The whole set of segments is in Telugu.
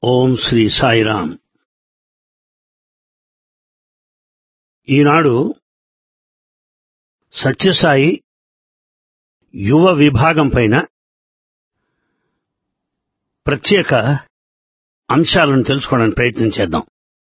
ఓం శ్రీ సాయిరాం ఈనాడు సత్యసాయి యువ విభాగం పైన ప్రత్యేక అంశాలను తెలుసుకోవడానికి ప్రయత్నం చేద్దాం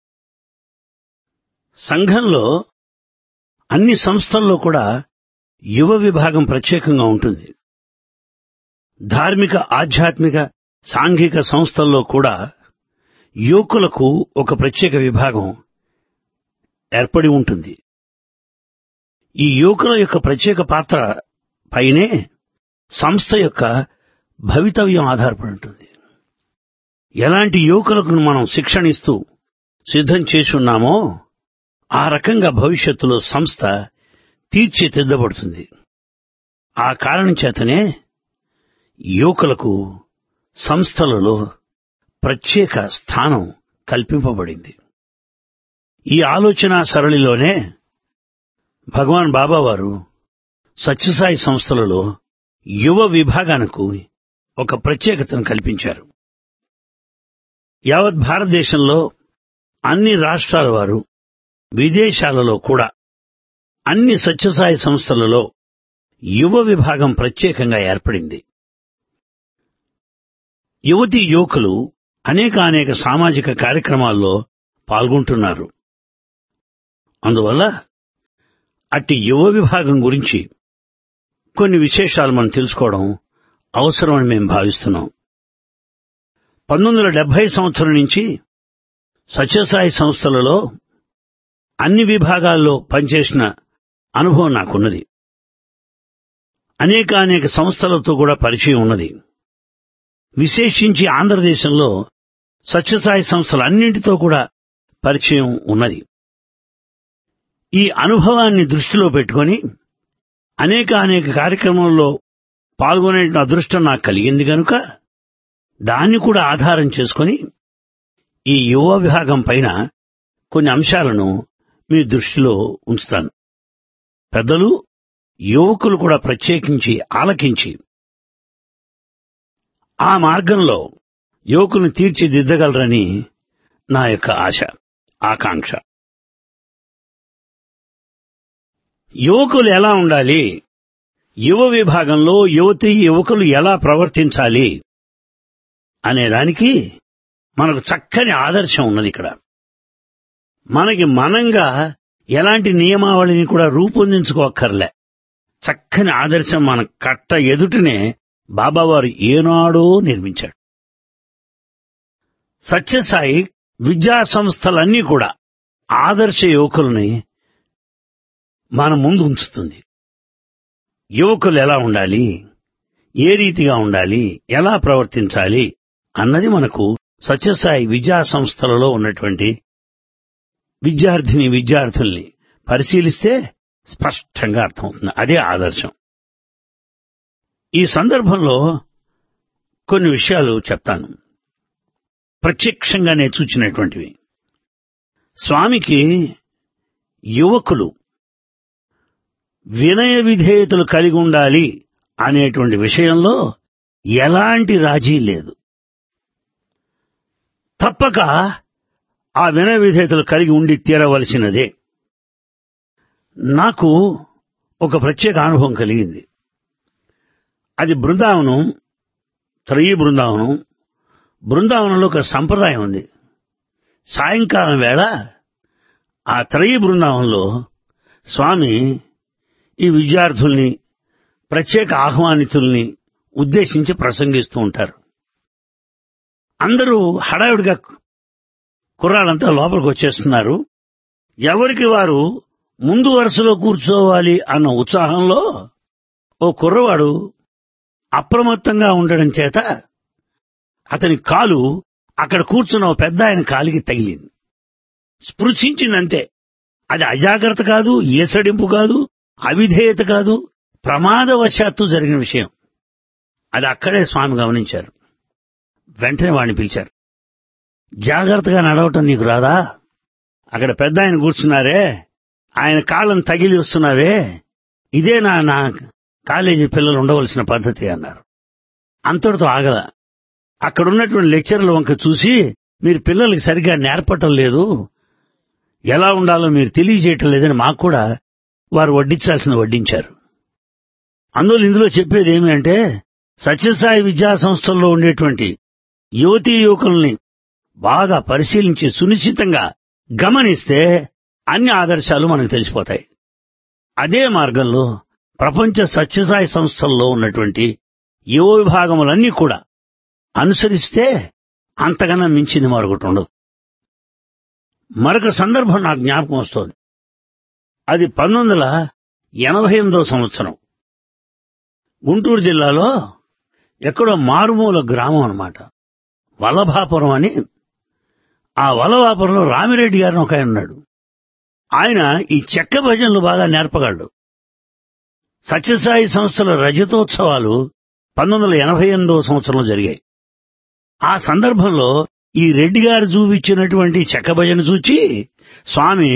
సంఘంలో అన్ని సంస్థల్లో కూడా యువ విభాగం ప్రత్యేకంగా ఉంటుంది ధార్మిక ఆధ్యాత్మిక సాంఘిక సంస్థల్లో కూడా యువకులకు ఒక ప్రత్యేక విభాగం ఏర్పడి ఉంటుంది ఈ యువకుల యొక్క ప్రత్యేక పాత్ర పైనే సంస్థ యొక్క భవితవ్యం ఆధారపడి ఉంటుంది ఎలాంటి యువకులకు మనం శిక్షణ ఇస్తూ సిద్ధం చేసి ఉన్నామో ఆ రకంగా భవిష్యత్తులో సంస్థ తీర్చిదిద్దబడుతుంది ఆ కారణం చేతనే యువకులకు సంస్థలలో ప్రత్యేక స్థానం కల్పింపబడింది ఈ ఆలోచన సరళిలోనే భగవాన్ బాబావారు సత్యసాయి సంస్థలలో యువ విభాగానికి ఒక ప్రత్యేకతను కల్పించారు యావత్ భారతదేశంలో అన్ని రాష్ట్రాల వారు విదేశాలలో కూడా అన్ని సత్యసాయి సంస్థలలో యువ విభాగం ప్రత్యేకంగా ఏర్పడింది యువతి యువకులు అనేక అనేక సామాజిక కార్యక్రమాల్లో పాల్గొంటున్నారు అందువల్ల అట్టి యువ విభాగం గురించి కొన్ని విశేషాలు మనం తెలుసుకోవడం అవసరమని మేము భావిస్తున్నాం పంతొమ్మిది వందల డెబ్బై సంవత్సరం నుంచి సత్యసాయి సంస్థలలో అన్ని విభాగాల్లో పనిచేసిన అనుభవం నాకున్నది అనేక అనేక సంస్థలతో కూడా పరిచయం ఉన్నది విశేషించి ఆంధ్రదేశంలో సత్యసాయి సంస్థలన్నింటితో కూడా పరిచయం ఉన్నది ఈ అనుభవాన్ని దృష్టిలో పెట్టుకొని అనేక అనేక కార్యక్రమాల్లో పాల్గొనే అదృష్టం నాకు కలిగింది గనుక దాన్ని కూడా ఆధారం చేసుకొని ఈ యువ విభాగం పైన కొన్ని అంశాలను మీ దృష్టిలో ఉంచుతాను పెద్దలు యువకులు కూడా ప్రత్యేకించి ఆలకించి ఆ మార్గంలో యువకులను తీర్చిదిద్దగలరని నా యొక్క ఆశ ఆకాంక్ష యువకులు ఎలా ఉండాలి యువ విభాగంలో యువతి యువకులు ఎలా ప్రవర్తించాలి అనేదానికి మనకు చక్కని ఆదర్శం ఉన్నది ఇక్కడ మనకి మనంగా ఎలాంటి నియమావళిని కూడా రూపొందించుకోక్కర్లే చక్కని ఆదర్శం మన కట్ట ఎదుటనే బాబావారు ఏనాడో నిర్మించాడు సత్యసాయి విద్యా సంస్థలన్నీ కూడా ఆదర్శ యువకుల్ని మన ముందు ఉంచుతుంది యువకులు ఎలా ఉండాలి ఏ రీతిగా ఉండాలి ఎలా ప్రవర్తించాలి అన్నది మనకు సత్యసాయి విద్యా సంస్థలలో ఉన్నటువంటి విద్యార్థిని విద్యార్థుల్ని పరిశీలిస్తే స్పష్టంగా అర్థమవుతుంది అదే ఆదర్శం ఈ సందర్భంలో కొన్ని విషయాలు చెప్తాను ప్రత్యక్షంగా నేను చూచినటువంటివి స్వామికి యువకులు వినయ విధేయతలు కలిగి ఉండాలి అనేటువంటి విషయంలో ఎలాంటి రాజీ లేదు తప్పక ఆ వినయ విధేయతలు కలిగి ఉండి తీరవలసినదే నాకు ఒక ప్రత్యేక అనుభవం కలిగింది అది బృందావనం త్రయీ బృందావనం బృందావనంలో ఒక సంప్రదాయం ఉంది సాయంకాలం వేళ ఆ త్రయీ బృందావనంలో స్వామి ఈ విద్యార్థుల్ని ప్రత్యేక ఆహ్వానితుల్ని ఉద్దేశించి ప్రసంగిస్తూ ఉంటారు అందరూ హడావిడిగా కుర్రాళ్ళంతా లోపలికి వచ్చేస్తున్నారు ఎవరికి వారు ముందు వరుసలో కూర్చోవాలి అన్న ఉత్సాహంలో ఓ కుర్రవాడు అప్రమత్తంగా ఉండడం చేత అతని కాలు అక్కడ కూర్చున్న ఓ పెద్ద ఆయన కాలికి తగిలింది స్పృశించిందంతే అది అజాగ్రత్త కాదు ఏసడింపు కాదు అవిధేయత కాదు ప్రమాదవశాత్తు జరిగిన విషయం అది అక్కడే స్వామి గమనించారు వెంటనే వాడిని పిలిచారు జాగ్రత్తగా నడవటం నీకు రాదా అక్కడ పెద్ద ఆయన కూర్చున్నారే ఆయన కాళ్ళను తగిలి వస్తున్నావే ఇదే నా నా కాలేజీ పిల్లలు ఉండవలసిన పద్ధతి అన్నారు అంతటితో ఆగల అక్కడున్నటువంటి లెక్చర్ల వంక చూసి మీరు పిల్లలకి సరిగ్గా నేర్పటం లేదు ఎలా ఉండాలో మీరు తెలియజేయటం లేదని మాకు కూడా వారు వడ్డించాల్సిన వడ్డించారు అందులో ఇందులో చెప్పేది ఏమి అంటే సత్యసాయి విద్యా సంస్థల్లో ఉండేటువంటి యువతీ యువకుల్ని బాగా పరిశీలించి సునిశ్చితంగా గమనిస్తే అన్ని ఆదర్శాలు మనకు తెలిసిపోతాయి అదే మార్గంలో ప్రపంచ సత్యసాయి సంస్థల్లో ఉన్నటువంటి యువ విభాగములన్నీ కూడా అనుసరిస్తే అంతకన్నా మించింది మరొకటి ఉండదు మరొక సందర్భం నాకు జ్ఞాపకం వస్తోంది అది పంతొమ్మిది వందల ఎనభై ఎనిమిదవ సంవత్సరం గుంటూరు జిల్లాలో ఎక్కడో మారుమూల గ్రామం అన్నమాట వల్లభాపురం అని ఆ వల్లభాపురంలో రామిరెడ్డి గారిని ఒక ఆయన ఉన్నాడు ఆయన ఈ చెక్క భజనలు బాగా నేర్పగలడు సత్యసాయి సంస్థల రజతోత్సవాలు పంతొమ్మిది వందల ఎనభై ఎనిమిదవ సంవత్సరంలో జరిగాయి ఆ సందర్భంలో ఈ రెడ్డి గారు చూపించినటువంటి చెక్క భజన చూచి స్వామి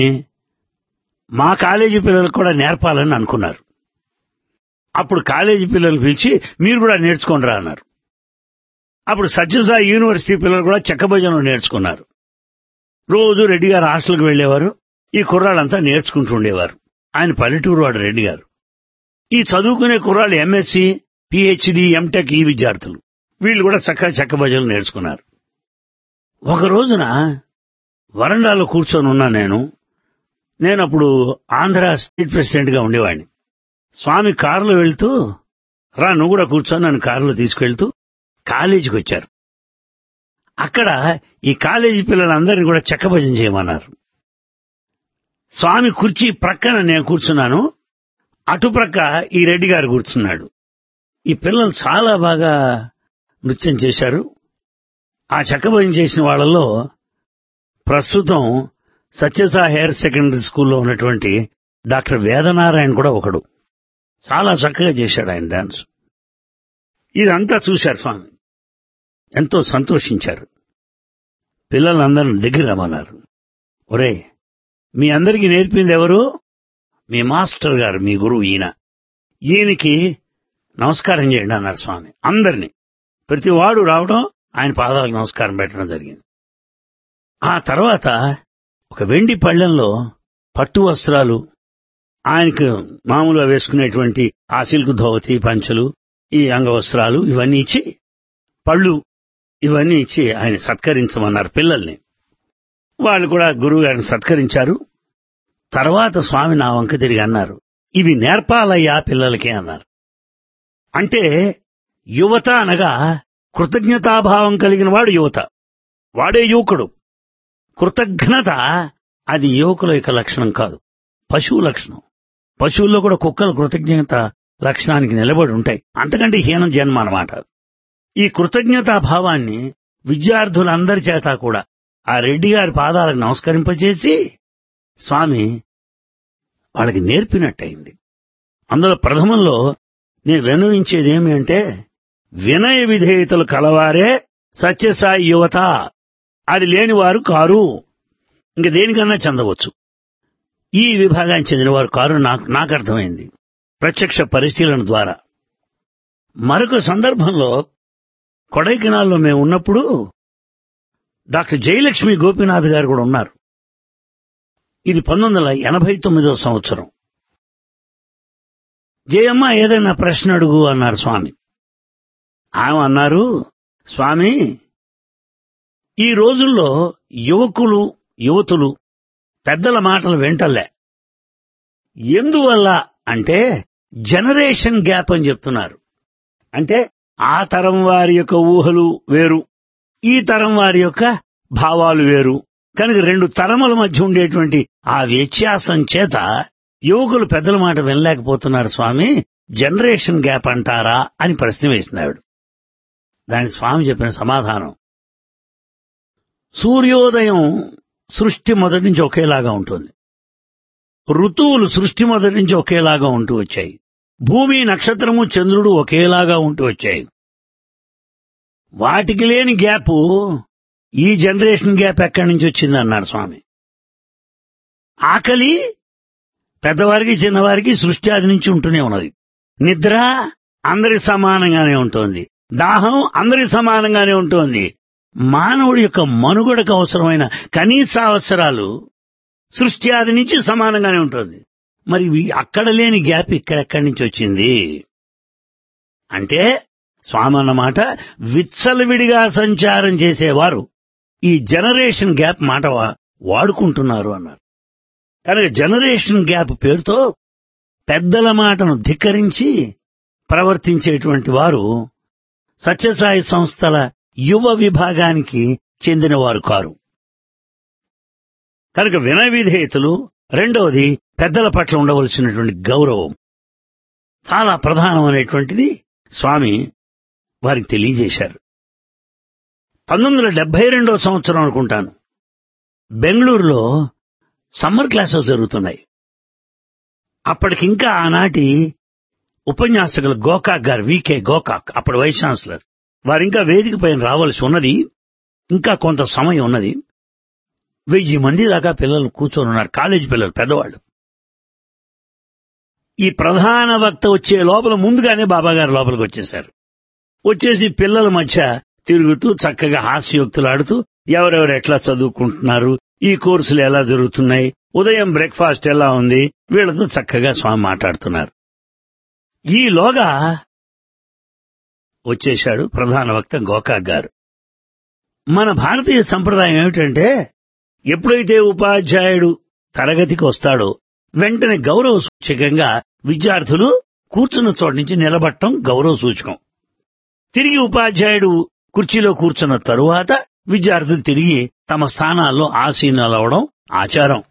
మా కాలేజీ పిల్లలకు కూడా నేర్పాలని అనుకున్నారు అప్పుడు కాలేజీ పిల్లలు పిలిచి మీరు కూడా నేర్చుకోండిరా అన్నారు అప్పుడు సత్యసాయి యూనివర్సిటీ పిల్లలు కూడా చెక్క భజనలు నేర్చుకున్నారు రోజు రెడ్డి గారు హాస్టల్కి వెళ్లేవారు ఈ కుర్రాళ్ళంతా నేర్చుకుంటూ ఉండేవారు ఆయన పల్లెటూరు వాడు రెడ్డి గారు ఈ చదువుకునే కుర్రాళ్ళు ఎంఎస్సి పిహెచ్డి ఎంటెక్ ఈ విద్యార్థులు వీళ్ళు కూడా చక్కగా చెక్క భజనలు నేర్చుకున్నారు ఒక రోజున వరండాలో కూర్చొని ఉన్నా నేను నేను అప్పుడు ఆంధ్ర స్టేట్ ప్రెసిడెంట్ గా ఉండేవాడిని స్వామి కారులో వెళ్తూ రా నువ్వు కూడా కూర్చొని నన్ను కారులో తీసుకెళ్తూ కాలేజీకి వచ్చారు అక్కడ ఈ కాలేజీ పిల్లలందరినీ కూడా చెక్క భజన చేయమన్నారు స్వామి కుర్చీ ప్రక్కన నేను కూర్చున్నాను అటుప్రక్క ఈ రెడ్డి గారు కూర్చున్నాడు ఈ పిల్లలు చాలా బాగా నృత్యం చేశారు ఆ చెక్క భజన చేసిన వాళ్ళలో ప్రస్తుతం సత్యసాయి హైయర్ సెకండరీ స్కూల్లో ఉన్నటువంటి డాక్టర్ వేదనారాయణ కూడా ఒకడు చాలా చక్కగా చేశాడు ఆయన డాన్స్ ఇదంతా చూశారు స్వామి ఎంతో సంతోషించారు పిల్లలందరిని దగ్గర రమ్మన్నారు ఒరే మీ అందరికీ నేర్పింది ఎవరు మీ మాస్టర్ గారు మీ గురువు ఈయన ఈయనకి నమస్కారం చేయండి అన్నారు స్వామి అందరినీ ప్రతి వాడు రావడం ఆయన పాదాలకు నమస్కారం పెట్టడం జరిగింది ఆ తర్వాత ఒక వెండి పళ్ళెంలో పట్టు వస్త్రాలు ఆయనకు మామూలుగా వేసుకునేటువంటి ఆ సిల్క్ ధోవతి పంచలు ఈ అంగవస్త్రాలు ఇవన్నీ ఇచ్చి పళ్ళు ఇవన్నీ ఇచ్చి ఆయన సత్కరించమన్నారు పిల్లల్ని వాళ్ళు కూడా గురువు గారిని సత్కరించారు తర్వాత స్వామి నా వంక తిరిగి అన్నారు ఇవి నేర్పాలయ్యా పిల్లలకి అన్నారు అంటే యువత అనగా కృతజ్ఞతాభావం కలిగిన వాడు యువత వాడే యువకుడు కృతజ్ఞత అది యువకుల యొక్క లక్షణం కాదు పశువు లక్షణం పశువుల్లో కూడా కుక్కలు కృతజ్ఞత లక్షణానికి నిలబడి ఉంటాయి అంతకంటే హీనం జన్మ అన్నమాట ఈ కృతజ్ఞతా భావాన్ని విద్యార్థులందరి చేత కూడా ఆ రెడ్డి గారి పాదాలకు నమస్కరింపజేసి స్వామి వాళ్ళకి నేర్పినట్టయింది అందులో ప్రథమంలో నేను విన్నవించేది ఏమి అంటే వినయ విధేయతలు కలవారే సత్యసాయి యువత అది లేనివారు కారు ఇంక దేనికన్నా చెందవచ్చు ఈ విభాగానికి చెందినవారు కారు నాకు నాకు అర్థమైంది ప్రత్యక్ష పరిశీలన ద్వారా మరొక సందర్భంలో కొడైకెనాల్లో మేము ఉన్నప్పుడు డాక్టర్ జయలక్ష్మి గోపీనాథ్ గారు కూడా ఉన్నారు ఇది పంతొమ్మిది వందల ఎనభై తొమ్మిదవ సంవత్సరం జయమ్మ ఏదైనా ప్రశ్న అడుగు అన్నారు స్వామి ఆమె అన్నారు స్వామి ఈ రోజుల్లో యువకులు యువతులు పెద్దల మాటలు వింటలే ఎందువల్ల అంటే జనరేషన్ గ్యాప్ అని చెప్తున్నారు అంటే ఆ తరం వారి యొక్క ఊహలు వేరు ఈ తరం వారి యొక్క భావాలు వేరు కనుక రెండు తరముల మధ్య ఉండేటువంటి ఆ వ్యత్యాసం చేత యువకులు పెద్దల మాట వినలేకపోతున్నారు స్వామి జనరేషన్ గ్యాప్ అంటారా అని ప్రశ్న వేసినాడు దాని స్వామి చెప్పిన సమాధానం సూర్యోదయం సృష్టి మొదటి నుంచి ఒకేలాగా ఉంటుంది ఋతువులు సృష్టి మొదటి నుంచి ఒకేలాగా ఉంటూ వచ్చాయి భూమి నక్షత్రము చంద్రుడు ఒకేలాగా ఉంటూ వచ్చాయి వాటికి లేని గ్యాప్ ఈ జనరేషన్ గ్యాప్ ఎక్కడి నుంచి వచ్చింది అన్నాడు స్వామి ఆకలి పెద్దవారికి చిన్నవారికి సృష్టి ఆది నుంచి ఉంటూనే ఉన్నది నిద్ర అందరికి సమానంగానే ఉంటుంది దాహం అందరికి సమానంగానే ఉంటుంది మానవుడి యొక్క మనుగడకు అవసరమైన కనీస అవసరాలు సృష్టి ఆది నుంచి సమానంగానే ఉంటుంది మరి వీ- అక్కడ లేని గ్యాప్ ఇక్కడెక్కడి నుంచి వచ్చింది అంటే స్వామి అన్నమాట విచ్చలవిడిగా సంచారం చేసేవారు ఈ జనరేషన్ గ్యాప్ మాట వా- వాడుకుంటున్నారు అన్నారు కనుక జనరేషన్ గ్యాప్ పేరుతో పెద్దల మాటను ధిక్కరించి ప్రవర్తించేటువంటి వారు సత్యసాయి సంస్థల యువ విభాగానికి చెందినవారు కారు కనుక వినయ విధేయతలు రెండవది పెద్దల పట్ల ఉండవలసినటువంటి గౌరవం చాలా ప్రధానమైనటువంటిది స్వామి వారికి తెలియజేశారు పంతొమ్మిది వందల డెబ్బై రెండవ సంవత్సరం అనుకుంటాను బెంగళూరులో సమ్మర్ క్లాసెస్ జరుగుతున్నాయి అప్పటికింకా ఆనాటి ఉపన్యాసకులు గోకాక్ గారు వికే గోకాక్ అప్పటి వైస్ ఛాన్సలర్ వారింకా వేదిక పైన రావాల్సి ఉన్నది ఇంకా కొంత సమయం ఉన్నది వెయ్యి మంది దాకా పిల్లలు కూర్చొని ఉన్నారు కాలేజీ పిల్లలు పెద్దవాళ్ళు ఈ ప్రధాన వక్త వచ్చే లోపల ముందుగానే బాబా గారు లోపలికి వచ్చేశారు వచ్చేసి పిల్లల మధ్య తిరుగుతూ చక్కగా హాస్యోక్తులు ఆడుతూ ఎవరెవరు ఎట్లా చదువుకుంటున్నారు ఈ కోర్సులు ఎలా జరుగుతున్నాయి ఉదయం బ్రేక్ఫాస్ట్ ఎలా ఉంది వీళ్ళతో చక్కగా స్వామి మాట్లాడుతున్నారు ఈలోగా వచ్చేశాడు ప్రధాన వక్త గోకాక్ గారు మన భారతీయ సంప్రదాయం ఏమిటంటే ఎప్పుడైతే ఉపాధ్యాయుడు తరగతికి వస్తాడో వెంటనే గౌరవ సూచకంగా విద్యార్థులు కూర్చున్న చోట నుంచి నిలబట్టం గౌరవ సూచకం తిరిగి ఉపాధ్యాయుడు కుర్చీలో కూర్చున్న తరువాత విద్యార్థులు తిరిగి తమ స్థానాల్లో ఆసీనులవడం ఆచారం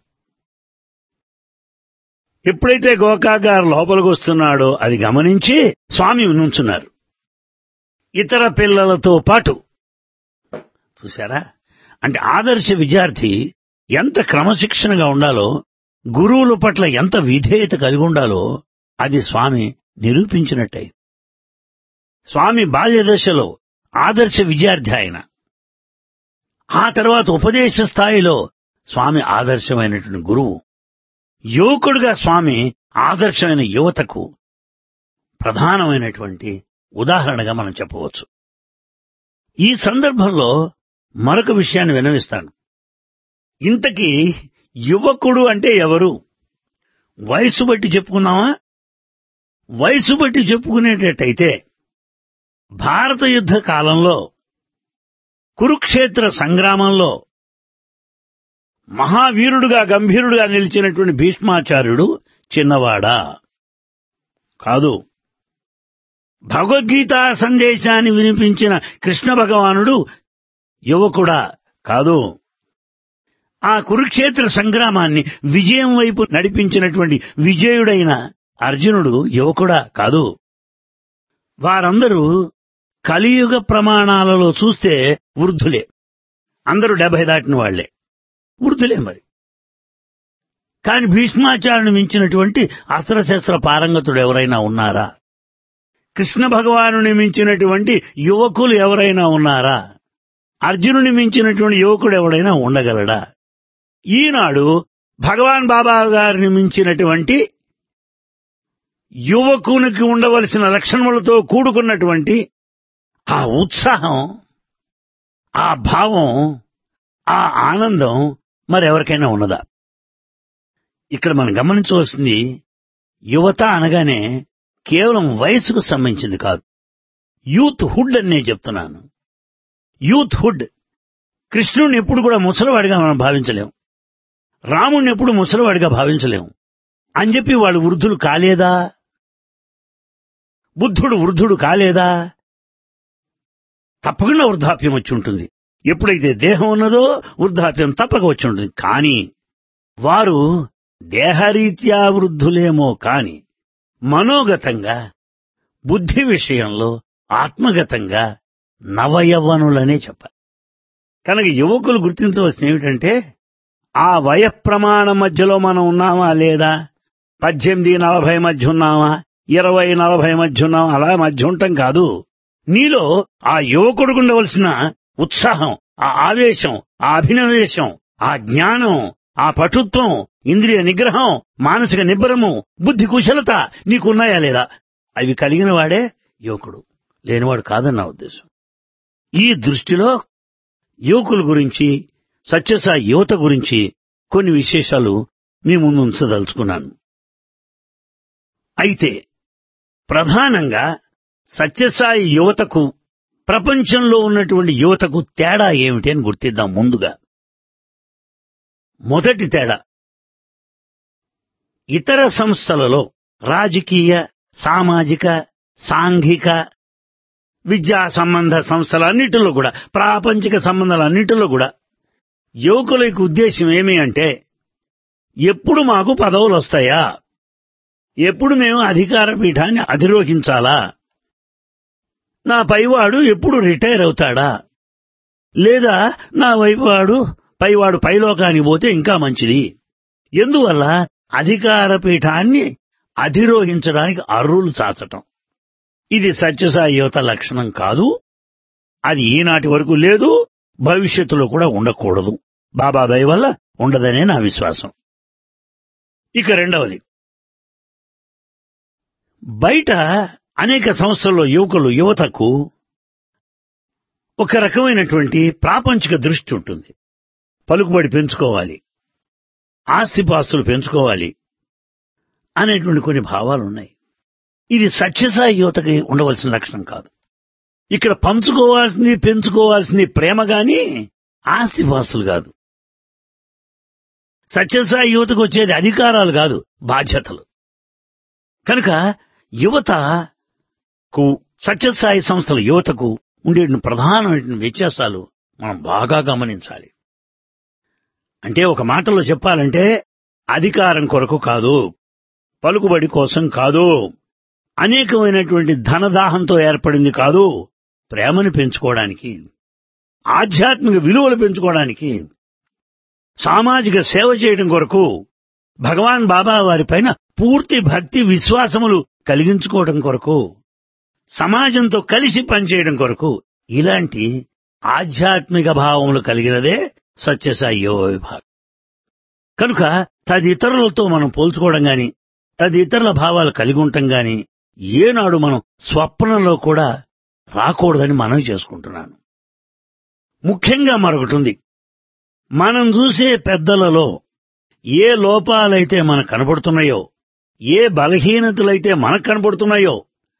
ఎప్పుడైతే గోకా గారు లోపలికి వస్తున్నాడో అది గమనించి స్వామి నుంచున్నారు ఇతర పిల్లలతో పాటు చూసారా అంటే ఆదర్శ విద్యార్థి ఎంత క్రమశిక్షణగా ఉండాలో గురువుల పట్ల ఎంత విధేయత కలిగి ఉండాలో అది స్వామి నిరూపించినట్టయింది స్వామి బాల్య దశలో ఆదర్శ విద్యార్థి ఆయన ఆ తర్వాత ఉపదేశ స్థాయిలో స్వామి ఆదర్శమైనటువంటి గురువు యువకుడుగా స్వామి ఆదర్శమైన యువతకు ప్రధానమైనటువంటి ఉదాహరణగా మనం చెప్పవచ్చు ఈ సందర్భంలో మరొక విషయాన్ని వినవిస్తాను ఇంతకీ యువకుడు అంటే ఎవరు వయసు బట్టి చెప్పుకున్నామా వయసు బట్టి చెప్పుకునేటట్టయితే భారత యుద్ధ కాలంలో కురుక్షేత్ర సంగ్రామంలో మహావీరుడుగా గంభీరుడుగా నిలిచినటువంటి భీష్మాచార్యుడు చిన్నవాడా కాదు భగవద్గీత సందేశాన్ని వినిపించిన కృష్ణ భగవానుడు యువకుడా కాదు ఆ కురుక్షేత్ర సంగ్రామాన్ని విజయం వైపు నడిపించినటువంటి విజయుడైన అర్జునుడు యువకుడా కాదు వారందరూ కలియుగ ప్రమాణాలలో చూస్తే వృద్ధులే అందరూ డెబ్బై దాటిన వాళ్లే వృద్ధులే మరి కాని భీష్మాచార్యుని మించినటువంటి అస్త్రశస్త్ర పారంగతుడు ఎవరైనా ఉన్నారా కృష్ణ భగవానుని మించినటువంటి యువకులు ఎవరైనా ఉన్నారా అర్జునుని మించినటువంటి యువకుడు ఎవడైనా ఉండగలడా ఈనాడు భగవాన్ బాబా గారిని మించినటువంటి యువకునికి ఉండవలసిన లక్షణములతో కూడుకున్నటువంటి ఆ ఉత్సాహం ఆ భావం ఆ ఆనందం మరెవరికైనా ఉన్నదా ఇక్కడ మనం గమనించవలసింది యువత అనగానే కేవలం వయసుకు సంబంధించింది కాదు యూత్ హుడ్ అని నేను చెప్తున్నాను యూత్ హుడ్ కృష్ణుడిని ఎప్పుడు కూడా ముసలివాడిగా మనం భావించలేం రాముడిని ఎప్పుడు ముసలివాడిగా భావించలేం అని చెప్పి వాళ్ళు వృద్ధులు కాలేదా బుద్ధుడు వృద్ధుడు కాలేదా తప్పకుండా వృద్ధాప్యం వచ్చి ఉంటుంది ఎప్పుడైతే దేహం ఉన్నదో వృద్ధాప్యం తప్పక వచ్చి ఉంటుంది కానీ వారు దేహరీత్యా వృద్ధులేమో కాని మనోగతంగా బుద్ధి విషయంలో ఆత్మగతంగా నవయవ్వనులనే చెప్పాలి కనుక యువకులు గుర్తించవలసిన ఏమిటంటే ఆ వయ ప్రమాణ మధ్యలో మనం ఉన్నామా లేదా పద్దెనిమిది నలభై మధ్య ఉన్నామా ఇరవై నలభై మధ్య ఉన్నామా అలా మధ్య ఉండటం కాదు నీలో ఆ యువకుడికి ఉండవలసిన ఉత్సాహం ఆ ఆవేశం ఆ అభినవేశం ఆ జ్ఞానం ఆ పటుత్వం ఇంద్రియ నిగ్రహం మానసిక నిబ్బరము బుద్ధి కుశలత నీకున్నాయా లేదా అవి కలిగిన వాడే యువకుడు లేనివాడు కాదన్న ఉద్దేశం ఈ దృష్టిలో యువకుల గురించి సత్యసాయి యువత గురించి కొన్ని విశేషాలు మీ ముందు ఉంచదలుచుకున్నాను అయితే ప్రధానంగా సత్యసాయి యువతకు ప్రపంచంలో ఉన్నటువంటి యువతకు తేడా ఏమిటి అని గుర్తిద్దాం ముందుగా మొదటి తేడా ఇతర సంస్థలలో రాజకీయ సామాజిక సాంఘిక విద్యా సంబంధ సంస్థలన్నిటిలో కూడా ప్రాపంచిక సంబంధాలన్నిటిలో కూడా యువకుల యొక్క ఉద్దేశం ఏమి అంటే ఎప్పుడు మాకు పదవులు వస్తాయా ఎప్పుడు మేము అధికార పీఠాన్ని అధిరోహించాలా నా పైవాడు ఎప్పుడు రిటైర్ అవుతాడా లేదా నా వైపువాడు పైవాడు పైలోకానికి పోతే ఇంకా మంచిది ఎందువల్ల అధికార పీఠాన్ని అధిరోహించడానికి అర్రులు చాచటం ఇది సత్యసాయి యువత లక్షణం కాదు అది ఈనాటి వరకు లేదు భవిష్యత్తులో కూడా ఉండకూడదు బాబా దయ వల్ల ఉండదనే నా విశ్వాసం ఇక రెండవది బయట అనేక సంస్థల్లో యువకులు యువతకు ఒక రకమైనటువంటి ప్రాపంచిక దృష్టి ఉంటుంది పలుకుబడి పెంచుకోవాలి ఆస్తిపాస్తులు పెంచుకోవాలి అనేటువంటి కొన్ని భావాలు ఉన్నాయి ఇది సత్యసాయి యువతకి ఉండవలసిన లక్షణం కాదు ఇక్కడ పంచుకోవాల్సింది పెంచుకోవాల్సింది ప్రేమ గాని ఆస్తిపాస్తులు కాదు సత్యసాయి యువతకు వచ్చేది అధికారాలు కాదు బాధ్యతలు కనుక యువతకు సత్యసాయి సంస్థల యువతకు ఉండే ప్రధానమైన వ్యత్యాసాలు మనం బాగా గమనించాలి అంటే ఒక మాటలో చెప్పాలంటే అధికారం కొరకు కాదు పలుకుబడి కోసం కాదు అనేకమైనటువంటి ధనదాహంతో ఏర్పడింది కాదు ప్రేమను పెంచుకోవడానికి ఆధ్యాత్మిక విలువలు పెంచుకోవడానికి సామాజిక సేవ చేయడం కొరకు భగవాన్ బాబా వారిపైన పూర్తి భక్తి విశ్వాసములు కలిగించుకోవడం కొరకు సమాజంతో కలిసి పనిచేయడం కొరకు ఇలాంటి ఆధ్యాత్మిక భావములు కలిగినదే సత్యసాయి యోగ విభాగం కనుక తదితరులతో మనం పోల్చుకోవడం గాని తదితరుల భావాలు కలిగి ఉండటం గాని ఏనాడు మనం స్వప్నంలో కూడా రాకూడదని మనవి చేసుకుంటున్నాను ముఖ్యంగా మరొకటి ఉంది మనం చూసే పెద్దలలో ఏ లోపాలైతే మనకు కనబడుతున్నాయో ఏ బలహీనతలైతే మనకు కనబడుతున్నాయో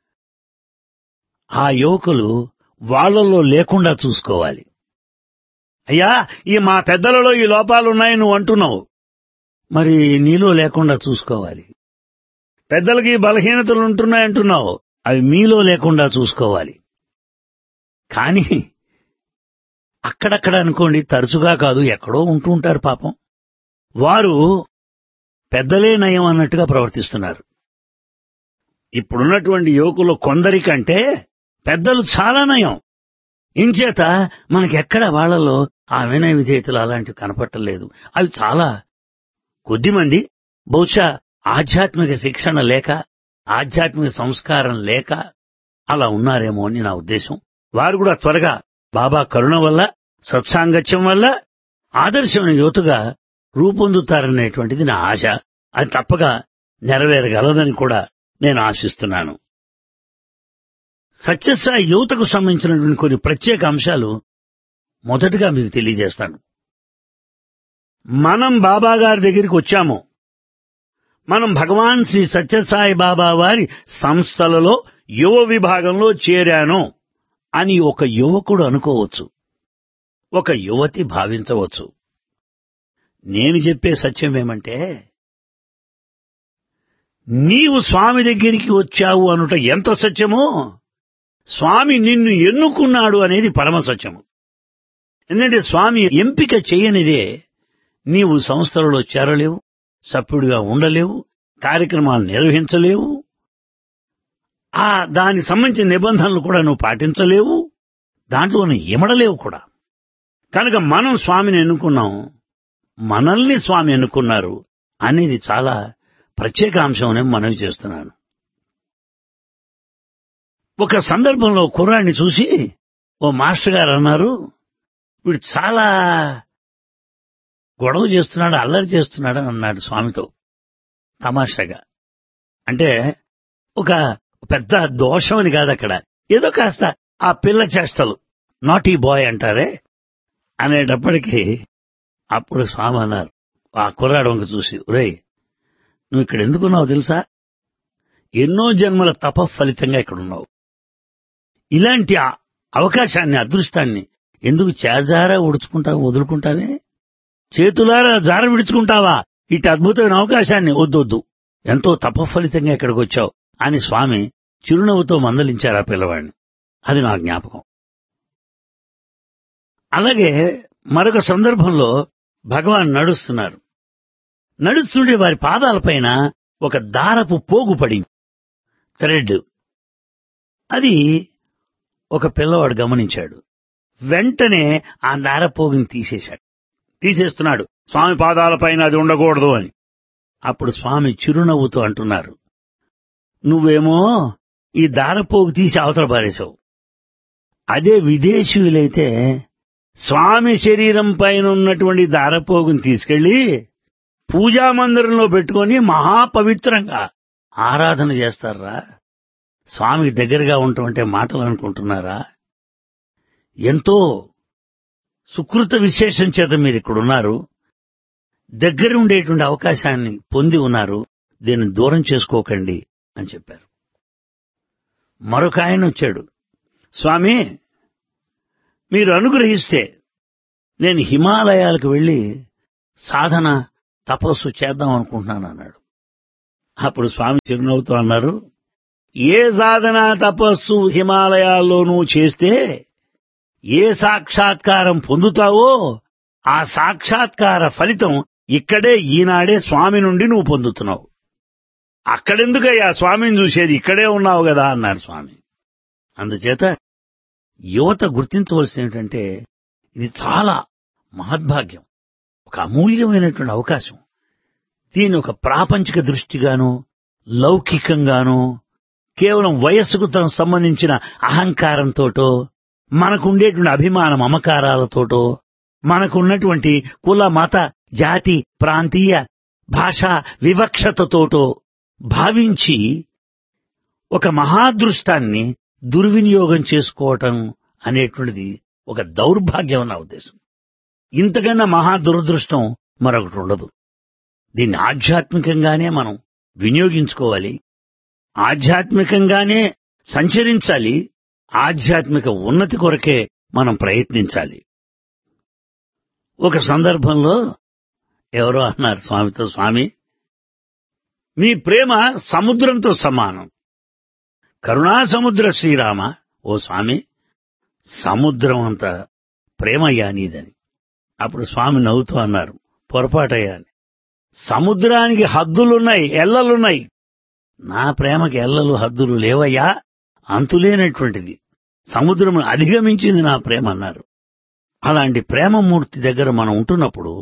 ఆ యువకులు వాళ్ళలో లేకుండా చూసుకోవాలి అయ్యా ఈ మా పెద్దలలో ఈ లోపాలు ఉన్నాయి నువ్వు అంటున్నావు మరి నీలో లేకుండా చూసుకోవాలి పెద్దలకి బలహీనతలు ఉంటున్నాయంటున్నావు అవి మీలో లేకుండా చూసుకోవాలి కానీ అక్కడక్కడ అనుకోండి తరచుగా కాదు ఎక్కడో ఉంటూ ఉంటారు పాపం వారు పెద్దలే నయం అన్నట్టుగా ప్రవర్తిస్తున్నారు ఇప్పుడున్నటువంటి యువకులు కొందరికంటే పెద్దలు చాలా నయం ఇంచేత మనకెక్కడ వాళ్లలో ఆ వినయ విధేయతలు అలాంటివి కనపట్టలేదు అవి చాలా కొద్దిమంది బహుశా ఆధ్యాత్మిక శిక్షణ లేక ఆధ్యాత్మిక సంస్కారం లేక అలా ఉన్నారేమో అని నా ఉద్దేశం వారు కూడా త్వరగా బాబా కరుణ వల్ల సత్సాంగత్యం వల్ల ఆదర్శమైన యువతగా రూపొందుతారనేటువంటిది నా ఆశ అది తప్పక నెరవేరగలదని కూడా నేను ఆశిస్తున్నాను సత్యసాయి యువతకు సంబంధించినటువంటి కొన్ని ప్రత్యేక అంశాలు మొదటగా మీకు తెలియజేస్తాను మనం బాబా గారి దగ్గరికి వచ్చాము మనం భగవాన్ శ్రీ సత్యసాయి బాబా వారి సంస్థలలో యువ విభాగంలో చేరాను అని ఒక యువకుడు అనుకోవచ్చు ఒక యువతి భావించవచ్చు నేను చెప్పే సత్యం ఏమంటే నీవు స్వామి దగ్గరికి వచ్చావు అనుట ఎంత సత్యమో స్వామి నిన్ను ఎన్నుకున్నాడు అనేది పరమ సత్యము ఎందుకంటే స్వామి ఎంపిక చేయనిదే నీవు సంస్థలలో చేరలేవు సభ్యుడిగా ఉండలేవు కార్యక్రమాలు నిర్వహించలేవు ఆ దానికి సంబంధించిన నిబంధనలు కూడా నువ్వు పాటించలేవు దాంట్లో నువ్వు ఇమడలేవు కూడా కనుక మనం స్వామిని ఎన్నుకున్నాం మనల్ని స్వామి ఎన్నుకున్నారు అనేది చాలా ప్రత్యేక అంశం అని మనవి చేస్తున్నాను ఒక సందర్భంలో కుర్రాన్ని చూసి ఓ మాస్టర్ గారు అన్నారు వీడు చాలా గొడవ చేస్తున్నాడు అల్లరి చేస్తున్నాడు అని అన్నాడు స్వామితో తమాషాగా అంటే ఒక పెద్ద దోషం అని కాదు అక్కడ ఏదో కాస్త ఆ పిల్ల చేష్టలు నాటీ బాయ్ అంటారే అనేటప్పటికీ అప్పుడు స్వామి అన్నారు ఆ కుర్రాడు వంక చూసి ఒరేయ్ నువ్వు ఇక్కడ ఎందుకున్నావు తెలుసా ఎన్నో జన్మల తప ఫలితంగా ఇక్కడ ఉన్నావు ఇలాంటి ఆ అవకాశాన్ని అదృష్టాన్ని ఎందుకు చేజారా ఉడుచుకుంటావు వదులుకుంటావే చేతులారా జార విడుచుకుంటావా ఇటు అద్భుతమైన అవకాశాన్ని వద్దొద్దు ఎంతో తపఫలితంగా ఇక్కడికి వచ్చావు అని స్వామి చిరునవ్వుతో మందలించారు ఆ పిల్లవాడిని అది నా జ్ఞాపకం అలాగే మరొక సందర్భంలో భగవాన్ నడుస్తున్నారు నడుస్తుండే వారి పాదాలపైన ఒక దారపు పోగు పడింది థ్రెడ్ అది ఒక పిల్లవాడు గమనించాడు వెంటనే ఆ దారపోగుని తీసేశాడు తీసేస్తున్నాడు స్వామి పాదాలపైన అది ఉండకూడదు అని అప్పుడు స్వామి చిరునవ్వుతో అంటున్నారు నువ్వేమో ఈ దారపోగు తీసి అవతల పారేశావు అదే విదేశీయులైతే స్వామి శరీరం పైన ఉన్నటువంటి దారపోగుని తీసుకెళ్లి పూజా మందిరంలో పెట్టుకొని మహాపవిత్రంగా ఆరాధన చేస్తారా స్వామికి దగ్గరగా ఉండటం అంటే మాటలు అనుకుంటున్నారా ఎంతో సుకృత విశేషం చేత మీరు ఇక్కడ ఉన్నారు దగ్గర ఉండేటువంటి అవకాశాన్ని పొంది ఉన్నారు దీన్ని దూరం చేసుకోకండి అని చెప్పారు మరొక ఆయన వచ్చాడు స్వామి మీరు అనుగ్రహిస్తే నేను హిమాలయాలకు వెళ్లి సాధన తపస్సు చేద్దాం అనుకుంటున్నాను అన్నాడు అప్పుడు స్వామి చిరునవ్వుతో అన్నారు ఏ సాధన తపస్సు హిమాలయాల్లో నువ్వు చేస్తే ఏ సాక్షాత్కారం పొందుతావో ఆ సాక్షాత్కార ఫలితం ఇక్కడే ఈనాడే స్వామి నుండి నువ్వు పొందుతున్నావు అక్కడెందుకయ్యా స్వామిని చూసేది ఇక్కడే ఉన్నావు కదా అన్నారు స్వామి అందుచేత యువత గుర్తించవలసిన ఏంటంటే ఇది చాలా మహద్భాగ్యం ఒక అమూల్యమైనటువంటి అవకాశం దీన్ని ఒక ప్రాపంచిక దృష్టిగాను లౌకికంగాను కేవలం వయస్సుకు తనకు సంబంధించిన అహంకారంతోటో మనకుండేటువంటి అభిమాన మమకారాలతోటో మనకున్నటువంటి కుల మత జాతి ప్రాంతీయ భాషా వివక్షతతోటో భావించి ఒక మహాదృష్టాన్ని దుర్వినియోగం చేసుకోవటం అనేటువంటిది ఒక దౌర్భాగ్యం నా ఉద్దేశం ఇంతకన్నా మహా దురదృష్టం మరొకటి ఉండదు దీన్ని ఆధ్యాత్మికంగానే మనం వినియోగించుకోవాలి ఆధ్యాత్మికంగానే సంచరించాలి ఆధ్యాత్మిక ఉన్నతి కొరకే మనం ప్రయత్నించాలి ఒక సందర్భంలో ఎవరో అన్నారు స్వామితో స్వామి మీ ప్రేమ సముద్రంతో సమానం కరుణా సముద్ర శ్రీరామ ఓ స్వామి సముద్రం అంత ప్రేమయ్యా నీదని అప్పుడు స్వామి నవ్వుతూ అన్నారు పొరపాటయ్యా అని సముద్రానికి హద్దులున్నాయి ఎల్లలున్నాయి నా ప్రేమకి ఎల్లలు హద్దులు లేవయ్యా అంతులేనటువంటిది సముద్రం అధిగమించింది నా ప్రేమ అన్నారు అలాంటి ప్రేమమూర్తి దగ్గర మనం ఉంటున్నప్పుడు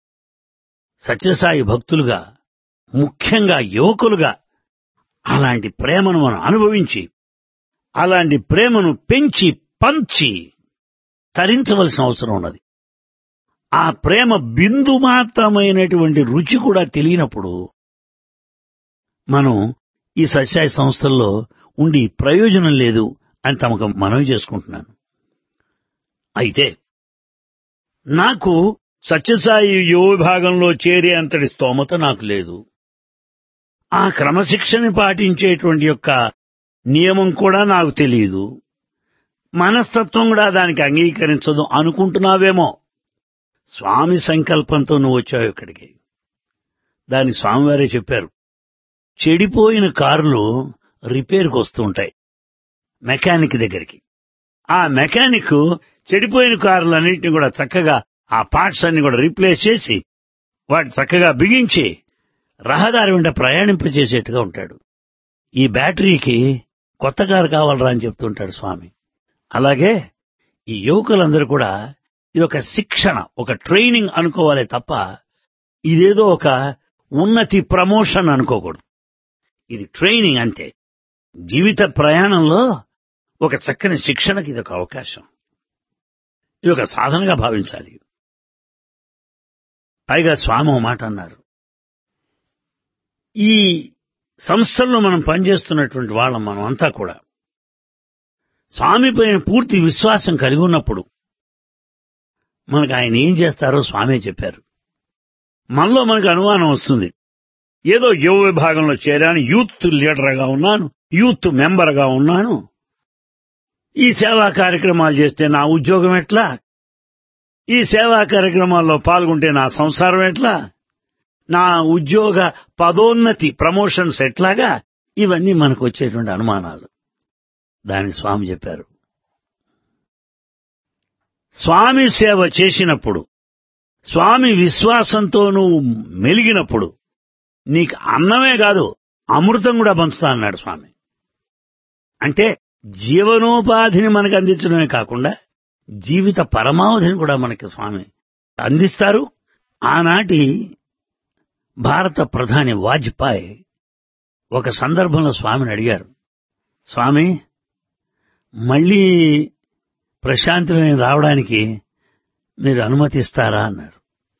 సత్యసాయి భక్తులుగా ముఖ్యంగా యువకులుగా అలాంటి ప్రేమను మనం అనుభవించి అలాంటి ప్రేమను పెంచి పంచి తరించవలసిన అవసరం ఉన్నది ఆ ప్రేమ బిందు మాత్రమైనటువంటి రుచి కూడా తెలియనప్పుడు మనం ఈ సత్యాయి సంస్థల్లో ఉండి ప్రయోజనం లేదు అని తమకు మనవి చేసుకుంటున్నాను అయితే నాకు సత్యసాయి యువ విభాగంలో చేరే అంతటి స్తోమత నాకు లేదు ఆ క్రమశిక్షణ పాటించేటువంటి యొక్క నియమం కూడా నాకు తెలియదు మనస్తత్వం కూడా దానికి అంగీకరించదు అనుకుంటున్నావేమో స్వామి సంకల్పంతో నువ్వు వచ్చావు ఇక్కడికి దాని స్వామివారే చెప్పారు చెడిపోయిన కారులు రిపేర్కి వస్తూ ఉంటాయి మెకానిక్ దగ్గరికి ఆ మెకానిక్ చెడిపోయిన కారులన్నింటినీ కూడా చక్కగా ఆ పార్ట్స్ అన్ని కూడా రీప్లేస్ చేసి వాటి చక్కగా బిగించి రహదారి వెంట ప్రయాణింపజేసేట్టుగా ఉంటాడు ఈ బ్యాటరీకి కొత్త కారు కావాలరా అని చెప్తుంటాడు స్వామి అలాగే ఈ యువకులందరూ కూడా ఇది ఒక శిక్షణ ఒక ట్రైనింగ్ అనుకోవాలి తప్ప ఇదేదో ఒక ఉన్నతి ప్రమోషన్ అనుకోకూడదు ఇది ట్రైనింగ్ అంతే జీవిత ప్రయాణంలో ఒక చక్కని శిక్షణకి ఇది ఒక అవకాశం ఇది ఒక సాధనగా భావించాలి పైగా స్వామి ఓ మాట అన్నారు ఈ సంస్థల్లో మనం పనిచేస్తున్నటువంటి వాళ్ళం మనం అంతా కూడా స్వామి పైన పూర్తి విశ్వాసం కలిగి ఉన్నప్పుడు మనకు ఆయన ఏం చేస్తారో స్వామి చెప్పారు మనలో మనకు అనుమానం వస్తుంది ఏదో యువ విభాగంలో చేరాను యూత్ లీడర్గా ఉన్నాను యూత్ మెంబర్గా ఉన్నాను ఈ సేవా కార్యక్రమాలు చేస్తే నా ఉద్యోగం ఎట్లా ఈ సేవా కార్యక్రమాల్లో పాల్గొంటే నా సంసారం ఎట్లా నా ఉద్యోగ పదోన్నతి ప్రమోషన్స్ ఎట్లాగా ఇవన్నీ మనకు వచ్చేటువంటి అనుమానాలు దానికి స్వామి చెప్పారు స్వామి సేవ చేసినప్పుడు స్వామి విశ్వాసంతో నువ్వు మెలిగినప్పుడు నీకు అన్నమే కాదు అమృతం కూడా పంచుతా అన్నాడు స్వామి అంటే జీవనోపాధిని మనకు అందించడమే కాకుండా జీవిత పరమావధిని కూడా మనకి స్వామి అందిస్తారు ఆనాటి భారత ప్రధాని వాజ్పేయి ఒక సందర్భంలో స్వామిని అడిగారు స్వామి మళ్ళీ ప్రశాంతిలో నేను రావడానికి మీరు అనుమతిస్తారా అన్నారు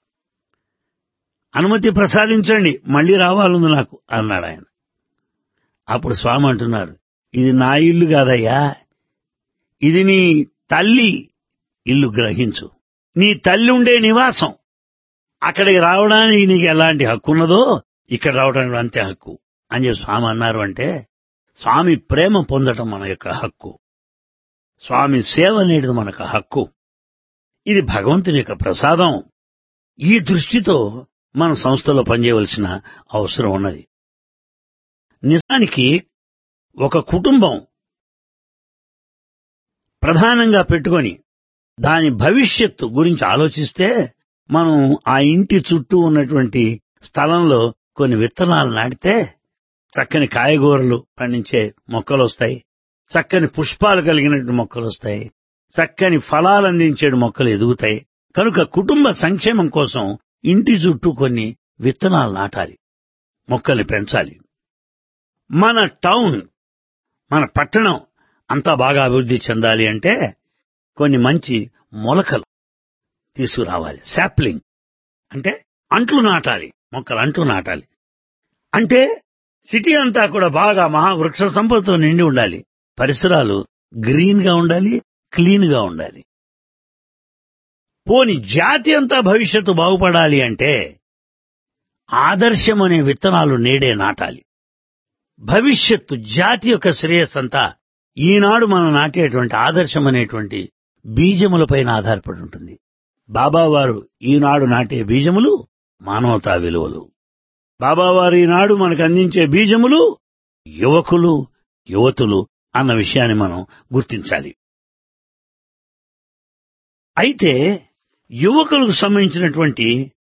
అనుమతి ప్రసాదించండి మళ్ళీ రావాలంది నాకు అన్నాడు ఆయన అప్పుడు స్వామి అంటున్నారు ఇది నా ఇల్లు కాదయ్యా ఇది నీ తల్లి ఇల్లు గ్రహించు నీ తల్లి ఉండే నివాసం అక్కడికి రావడానికి నీకు ఎలాంటి హక్కు ఉన్నదో ఇక్కడ రావడానికి కూడా అంతే హక్కు అని చెప్పి స్వామి అన్నారు అంటే స్వామి ప్రేమ పొందటం మన యొక్క హక్కు స్వామి సేవ అనేది మనకు హక్కు ఇది భగవంతుని యొక్క ప్రసాదం ఈ దృష్టితో మన సంస్థలో పనిచేయవలసిన అవసరం ఉన్నది నిజానికి ఒక కుటుంబం ప్రధానంగా పెట్టుకొని దాని భవిష్యత్తు గురించి ఆలోచిస్తే మనం ఆ ఇంటి చుట్టూ ఉన్నటువంటి స్థలంలో కొన్ని విత్తనాలు నాటితే చక్కని కాయగూరలు పండించే మొక్కలు వస్తాయి చక్కని పుష్పాలు కలిగినటువంటి మొక్కలు వస్తాయి చక్కని ఫలాలు అందించే మొక్కలు ఎదుగుతాయి కనుక కుటుంబ సంక్షేమం కోసం ఇంటి చుట్టూ కొన్ని విత్తనాలు నాటాలి మొక్కల్ని పెంచాలి మన టౌన్ మన పట్టణం అంతా బాగా అభివృద్ధి చెందాలి అంటే కొన్ని మంచి మొలకలు తీసుకురావాలి శాప్లింగ్ అంటే అంట్లు నాటాలి మొక్కలు అంట్లు నాటాలి అంటే సిటీ అంతా కూడా బాగా మహావృక్ష సంపదతో నిండి ఉండాలి పరిసరాలు గ్రీన్ గా ఉండాలి క్లీన్ గా ఉండాలి పోని జాతి అంతా భవిష్యత్తు బాగుపడాలి అంటే ఆదర్శం అనే విత్తనాలు నేడే నాటాలి భవిష్యత్తు జాతి యొక్క శ్రేయస్సంతా ఈనాడు మనం నాటేటువంటి ఆదర్శం అనేటువంటి బీజములపైన ఆధారపడి ఉంటుంది బాబావారు ఈనాడు నాటే బీజములు మానవతా విలువలు బాబావారు ఈనాడు మనకు అందించే బీజములు యువకులు యువతులు అన్న విషయాన్ని మనం గుర్తించాలి అయితే యువకులకు సంబంధించినటువంటి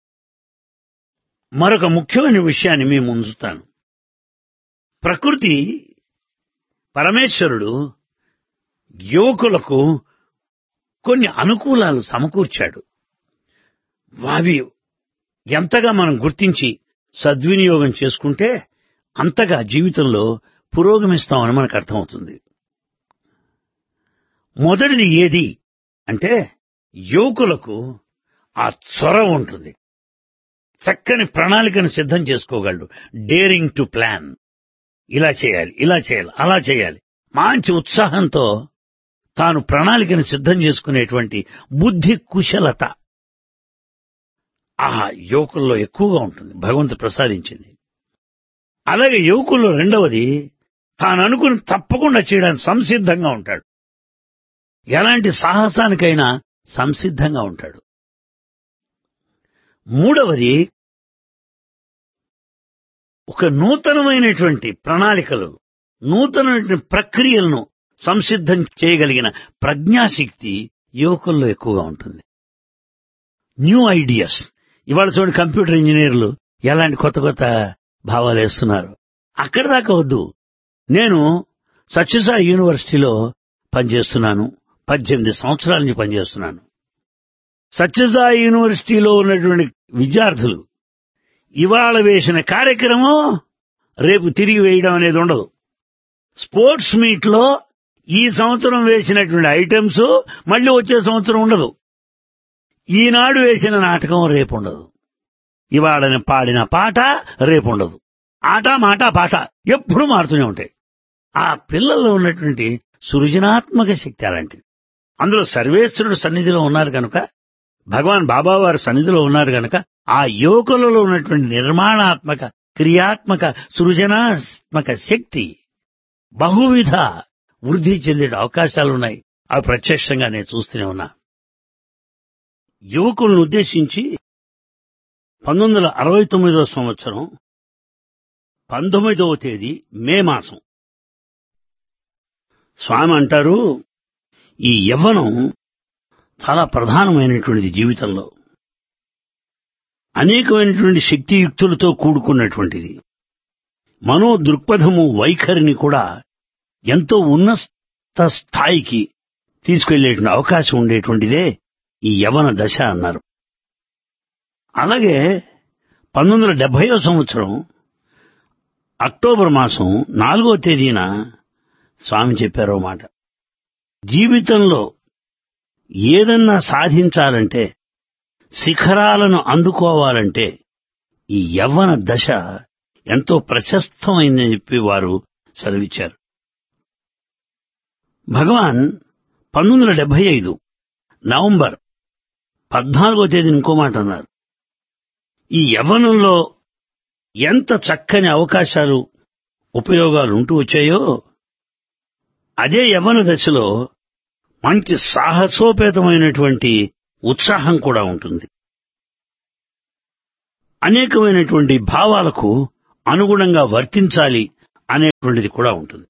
మరొక ముఖ్యమైన విషయాన్ని మేము ఉంచుతాను ప్రకృతి పరమేశ్వరుడు యువకులకు కొన్ని అనుకూలాలు సమకూర్చాడు అవి ఎంతగా మనం గుర్తించి సద్వినియోగం చేసుకుంటే అంతగా జీవితంలో పురోగమిస్తామని మనకు అర్థమవుతుంది మొదటిది ఏది అంటే యువకులకు ఆ చొరవ ఉంటుంది చక్కని ప్రణాళికను సిద్ధం చేసుకోగలడు డేరింగ్ టు ప్లాన్ ఇలా చేయాలి ఇలా చేయాలి అలా చేయాలి మంచి ఉత్సాహంతో తాను ప్రణాళికను సిద్ధం చేసుకునేటువంటి బుద్ధి కుశలత ఆ యువకుల్లో ఎక్కువగా ఉంటుంది భగవంతు ప్రసాదించింది అలాగే యువకుల్లో రెండవది తాను అనుకుని తప్పకుండా చేయడానికి సంసిద్ధంగా ఉంటాడు ఎలాంటి సాహసానికైనా సంసిద్ధంగా ఉంటాడు మూడవది ఒక నూతనమైనటువంటి ప్రణాళికలు నూతనమైనటువంటి ప్రక్రియలను సంసిద్ధం చేయగలిగిన ప్రజ్ఞాశక్తి యువకుల్లో ఎక్కువగా ఉంటుంది న్యూ ఐడియాస్ ఇవాళ చూడండి కంప్యూటర్ ఇంజనీర్లు ఎలాంటి కొత్త కొత్త భావాలు వేస్తున్నారు అక్కడి దాకా వద్దు నేను సత్యసాయి యూనివర్సిటీలో పనిచేస్తున్నాను పద్దెనిమిది సంవత్సరాల నుంచి పనిచేస్తున్నాను సత్యసాయి యూనివర్సిటీలో ఉన్నటువంటి విద్యార్థులు ఇవాళ వేసిన కార్యక్రమం రేపు తిరిగి వేయడం అనేది ఉండదు స్పోర్ట్స్ మీట్ లో ఈ సంవత్సరం వేసినటువంటి ఐటమ్స్ మళ్ళీ వచ్చే సంవత్సరం ఉండదు ఈనాడు వేసిన నాటకం రేపు ఉండదు ఇవాళ పాడిన పాట రేపు ఉండదు ఆట మాట పాట ఎప్పుడు మారుతూనే ఉంటాయి ఆ పిల్లల్లో ఉన్నటువంటి సృజనాత్మక శక్తి అలాంటిది అందులో సర్వేశ్వరుడు సన్నిధిలో ఉన్నారు కనుక భగవాన్ బాబా వారి సన్నిధిలో ఉన్నారు గనక ఆ యువకులలో ఉన్నటువంటి నిర్మాణాత్మక క్రియాత్మక సృజనాత్మక శక్తి బహువిధ వృద్ధి చెందే అవకాశాలు ఉన్నాయి అవి ప్రత్యక్షంగా నేను చూస్తూనే ఉన్నా యువకులను ఉద్దేశించి పంతొమ్మిది వందల అరవై తొమ్మిదవ సంవత్సరం పంతొమ్మిదవ తేదీ మే మాసం స్వామి అంటారు ఈ యవ్వనం చాలా ప్రధానమైనటువంటిది జీవితంలో అనేకమైనటువంటి శక్తియుక్తులతో కూడుకున్నటువంటిది మనో దృక్పథము వైఖరిని కూడా ఎంతో ఉన్నత స్థాయికి తీసుకెళ్లేటువంటి అవకాశం ఉండేటువంటిదే ఈ యవన దశ అన్నారు అలాగే పంతొమ్మిది వందల డెబ్బైవ సంవత్సరం అక్టోబర్ మాసం నాలుగో తేదీన స్వామి చెప్పారో మాట జీవితంలో ఏదన్నా సాధించాలంటే శిఖరాలను అందుకోవాలంటే ఈ యవ్వన దశ ఎంతో ప్రశస్తమైందని చెప్పి వారు సెలవిచ్చారు భగవాన్ పంతొమ్మిది వందల డెబ్బై ఐదు నవంబర్ పద్నాలుగో తేదీని ఇంకో మాట అన్నారు ఈ యవ్వనంలో ఎంత చక్కని అవకాశాలు ఉపయోగాలు ఉంటూ వచ్చాయో అదే యవ్వన దశలో మంచి సాహసోపేతమైనటువంటి ఉత్సాహం కూడా ఉంటుంది అనేకమైనటువంటి భావాలకు అనుగుణంగా వర్తించాలి అనేటువంటిది కూడా ఉంటుంది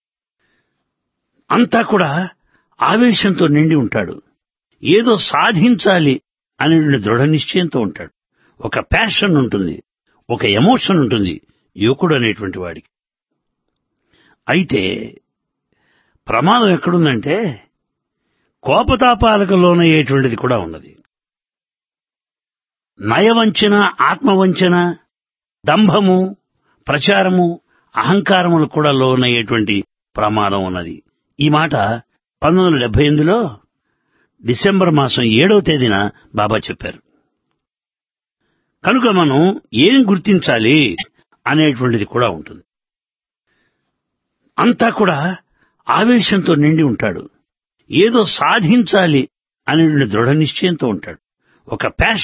అంతా కూడా ఆవేశంతో నిండి ఉంటాడు ఏదో సాధించాలి అనేటువంటి దృఢ నిశ్చయంతో ఉంటాడు ఒక ప్యాషన్ ఉంటుంది ఒక ఎమోషన్ ఉంటుంది యువకుడు అనేటువంటి వాడికి అయితే ప్రమాదం ఎక్కడుందంటే కోపతాపాలకు లోనయ్యేటువంటిది కూడా ఉన్నది నయవంచన ఆత్మవంచన దంభము ప్రచారము అహంకారములు కూడా లోనయ్యేటువంటి ప్రమాదం ఉన్నది ఈ మాట పంతొమ్మిది వందల డెబ్బై ఎనిమిదిలో డిసెంబర్ మాసం ఏడవ తేదీన బాబా చెప్పారు కనుక మనం ఏం గుర్తించాలి అనేటువంటిది కూడా ఉంటుంది అంతా కూడా ఆవేశంతో నిండి ఉంటాడు ఏదో సాధించాలి అనేటువంటి దృఢ నిశ్చయంతో ఉంటాడు ఒక ప్యాషన్